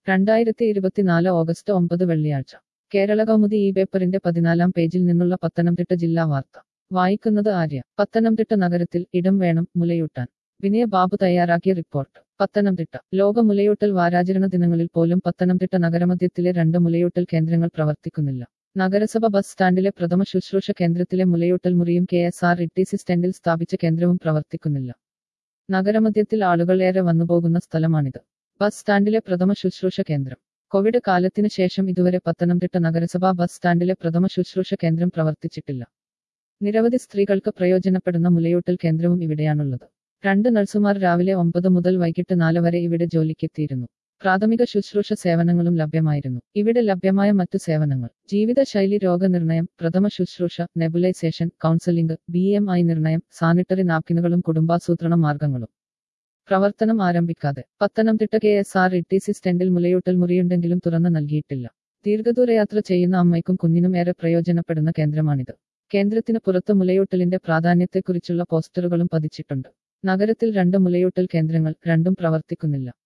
രണ്ടായിരത്തി ഇരുപത്തിനാല് ഓഗസ്റ്റ് ഒമ്പത് വെള്ളിയാഴ്ച കേരള കൗമുദി ഈ പേപ്പറിന്റെ പതിനാലാം പേജിൽ നിന്നുള്ള പത്തനംതിട്ട ജില്ലാ വാർത്ത വായിക്കുന്നത് ആര്യ പത്തനംതിട്ട നഗരത്തിൽ ഇടം വേണം മുലയൂട്ടാൻ വിനയ ബാബു തയ്യാറാക്കിയ റിപ്പോർട്ട് പത്തനംതിട്ട ലോക മുലയൂട്ടൽ വാരാചരണ ദിനങ്ങളിൽ പോലും പത്തനംതിട്ട നഗരമധ്യത്തിലെ രണ്ട് മുലയൂട്ടൽ കേന്ദ്രങ്ങൾ പ്രവർത്തിക്കുന്നില്ല നഗരസഭ ബസ് സ്റ്റാൻഡിലെ പ്രഥമ ശുശ്രൂഷ കേന്ദ്രത്തിലെ മുലയൂട്ടൽ മുറിയും K S R E C സ്റ്റാൻഡിൽ സ്ഥാപിച്ച കേന്ദ്രവും പ്രവർത്തിക്കുന്നില്ല നഗരമധ്യത്തിൽ ആളുകൾ ഏറെ വന്നുപോകുന്ന സ്ഥലമാണിത് ബസ് സ്റ്റാൻഡിലെ പ്രഥമ ശുശ്രൂഷ കേന്ദ്രം കോവിഡ് കാലത്തിന് ശേഷം ഇതുവരെ പത്തനംതിട്ട നഗരസഭാ ബസ് സ്റ്റാൻഡിലെ പ്രഥമ ശുശ്രൂഷ കേന്ദ്രം പ്രവർത്തിച്ചിട്ടില്ല നിരവധി സ്ത്രീകൾക്ക് പ്രയോജനപ്പെടുന്ന മുലയൂട്ടൽ കേന്ദ്രവും ഇവിടെയാണുള്ളത് രണ്ട് നഴ്സുമാർ രാവിലെ ഒമ്പത് മുതൽ വൈകിട്ട് നാല് വരെ ഇവിടെ ജോലിക്കെത്തിയിരുന്നു പ്രാഥമിക ശുശ്രൂഷ സേവനങ്ങളും ലഭ്യമായിരുന്നു ഇവിടെ ലഭ്യമായ മറ്റു സേവനങ്ങൾ ജീവിതശൈലി രോഗനിർണയം പ്രഥമ ശുശ്രൂഷ nebulisation counselling B M I നിർണയം സാനിറ്ററി നാപ്കിനുകളും കുടുംബാസൂത്രണ മാർഗങ്ങളും പ്രവർത്തനം ആരംഭിക്കാതെ Pathanamthitta K S R E T C സ്റ്റാൻഡിൽ മുലയൂട്ടൽ മുറിയുണ്ടെങ്കിലും തുറന്നു നൽകിയിട്ടില്ല ദീർഘദൂരയാത്ര ചെയ്യുന്ന അമ്മയ്ക്കും കുഞ്ഞിനും ഏറെ പ്രയോജനപ്പെടുന്ന കേന്ദ്രമാണിത് കേന്ദ്രത്തിന് പുറത്ത് മുലയൂട്ടലിന്റെ പ്രാധാന്യത്തെക്കുറിച്ചുള്ള പോസ്റ്ററുകളും പതിച്ചിട്ടുണ്ട് നഗരത്തിൽ രണ്ട് മുലയൂട്ടൽ കേന്ദ്രങ്ങൾ രണ്ടും പ്രവർത്തിക്കുന്നില്ല